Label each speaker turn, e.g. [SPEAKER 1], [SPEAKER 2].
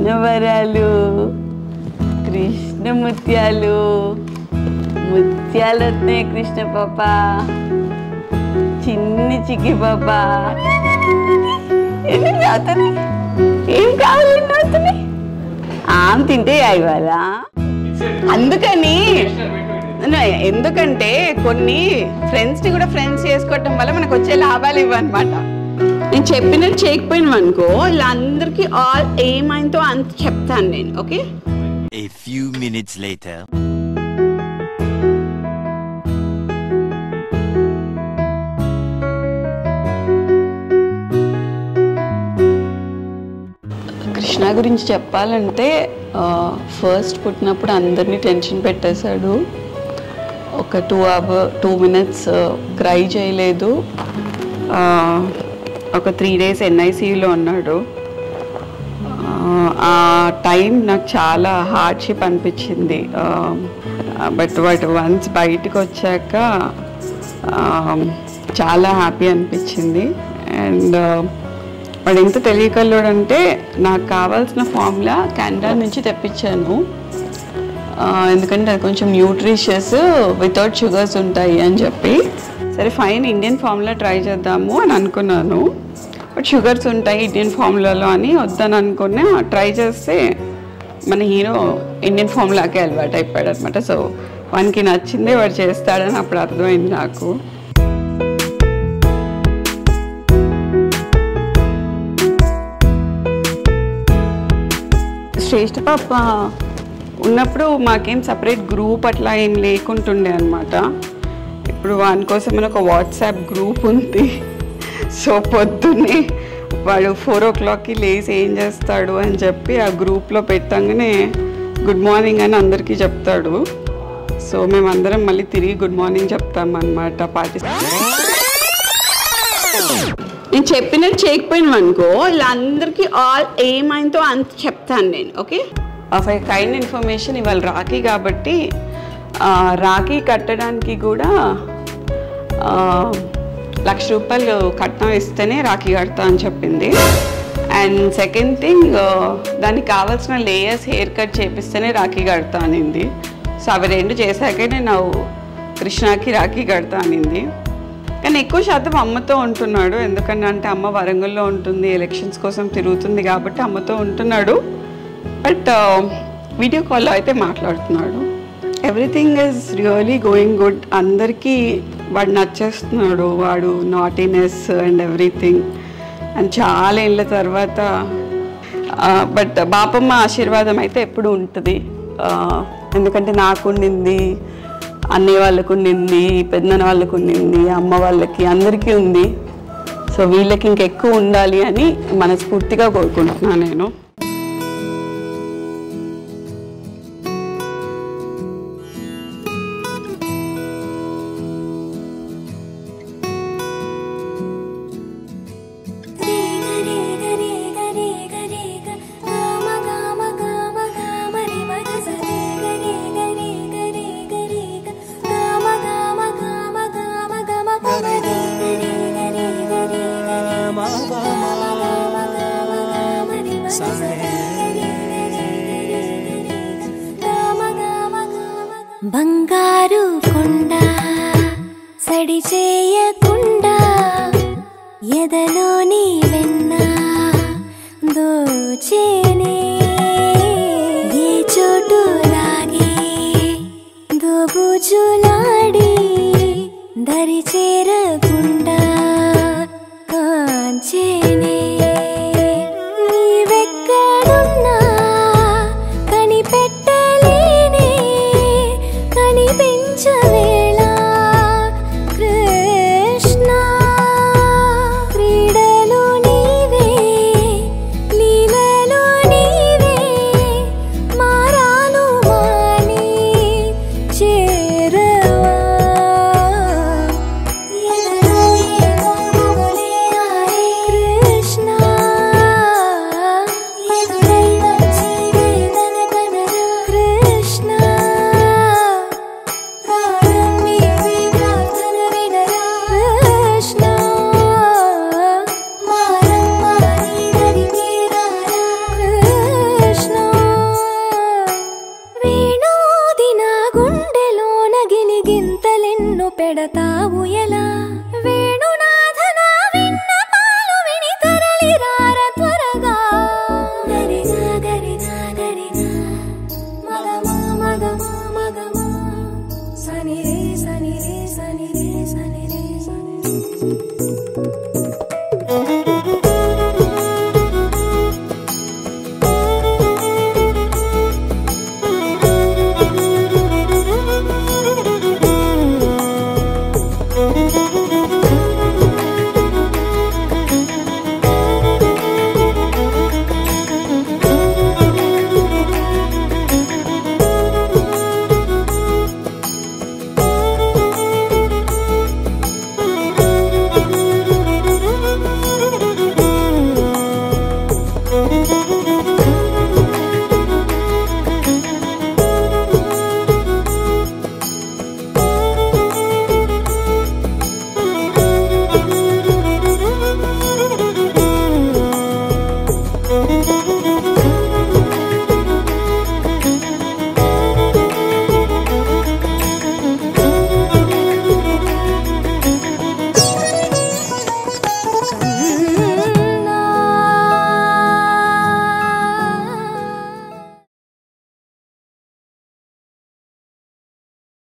[SPEAKER 1] కృష్ణవరాలు కృష్ణ ముత్యాలు ముత్యాలు వస్తున్నాయి కృష్ణ పాప చిన్ని చిక్కి పాప ఎందుకు రావుతుంది ఏం కావాలి రావుతుంది ఆమె తింటే ఇవాళ అందుకని No, ఎందుకంటే కొన్ని ఫ్రెండ్స్ని కూడా ఫ్రెండ్స్ చేసుకోవటం వల్ల మనకు వచ్చే లాభాలు ఇవ్వనమాట నేను చెప్పినట్టు చేయకపోయినాం అనుకో ఇలా అందరికీ ఆల్ ఏమైందో అంత చెప్తాను నేను okay
[SPEAKER 2] A few minutes later.
[SPEAKER 1] Krishna గురించి చెప్పాలంటే ఫస్ట్ పుట్టినప్పుడు అందరినీ టెన్షన్ పెట్టేశాడు ఒక two hour two minutes cry చేయలేదు ఆ, ఒక త్రీ డేస్ ఎన్ఐసిలో ఉన్నాడు ఆ, ఆ టైం నాకు చాలా హార్డ్షిప్ అనిపించింది బట్ వాటి వన్స్ బయటకు వచ్చాక ఆ, చాలా హ్యాపీ అనిపించింది అండ్ వాడు ఎంత తెలియకల్లోడు అంటే నాకు కావాల్సిన ఫార్ములా కెనడా నుంచి తెప్పించాను ఆ, ఎందుకంటే అది కొంచెం న్యూట్రిషియస్ వితౌట్ షుగర్స్ ఉంటాయి అని చెప్పి సరే ఫైన్ ఇండియన్ ఫార్ములా ట్రై చేద్దాము అని అనుకున్నాను బట్ షుగర్స్ ఉంటాయి ఇండియన్ ఫార్ములాలో అని వద్దని అనుకున్నా ట్రై చేస్తే మన హీరో ఇండియన్ ఫార్ములాకే అలవాటు అయిపోయాడు అనమాట సో వానికి నచ్చిందే వాడు చేస్తాడని అప్పుడు అర్థమైంది నాకు శ్రేష్ఠ పాప ఉన్నప్పుడు మాకేం సపరేట్ గ్రూప్ అట్లా ఏం లేకుంటుండే అనమాట ఇప్పుడు వాని కోసం మన ఒక వాట్సాప్ గ్రూప్ ఉంది సో పొద్దున్నే వాడు ఫోర్ ఓ క్లాక్కి లేచి ఏం చేస్తాడు అని చెప్పి ఆ గ్రూప్లో పెట్టంగానే గుడ్ మార్నింగ్ అని అందరికీ చెప్తాడు సో మేమందరం మళ్ళీ తిరిగి గుడ్ మార్నింగ్ చెప్తాం అనమాట పార్టిసిపేట్ నేను చెప్పినట్టు చేయకపోయినాం అనుకో ఇలా అందరికీ ఆల్ ఏమైందో అంత చెప్తాను నేను okay of I kind information ఇవాళ రాఖీ కాబట్టి ఆ, రాఖీ కట్టడానికి కూడా ఆ, లక్ష రూపాయలు కట్నం ఇస్తేనే రాఖీ కడతా అని చెప్పింది అండ్ సెకండ్ థింగ్ దానికి కావాల్సిన లేయర్స్ హెయిర్ కట్ చేపిస్తేనే రాఖీ కడతా అనింది సో అవి రెండు చేశాకే నేను కృష్ణకి రాఖీ కడతా అనింది కానీ ఎక్కువ శాతం అమ్మతో ఉంటున్నాడు ఎందుకంటే అంటే అమ్మ వరంగల్లో ఉంటుంది ఎలక్షన్స్ కోసం తిరుగుతుంది కాబట్టి అమ్మతో ఉంటున్నాడు బట్ వీడియో కాల్లో అయితే మాట్లాడుతున్నాడు everything is really going good అందరికీ వాడు నచ్చేస్తున్నాడు వాడు నాటినెస్ అండ్ ఎవ్రీథింగ్ అండ్ చాలా ఏళ్ళ తర్వాత బట్ బాపమ్మ ఆశీర్వాదం అయితే ఎప్పుడు ఉంటుంది ఆ, ఎందుకంటే నాకు ఉండింది అన్నయ్య వాళ్ళకు ఉండింది పెద్దనాన్న వాళ్ళకు ఉండింది అమ్మ వాళ్ళకి అందరికీ ఉంది సో వీళ్ళకి ఇంకెక్కువ ఉండాలి అని మనస్ఫూర్తిగా కోరుకుంటున్నాను నేను
[SPEAKER 3] Sa Thank you.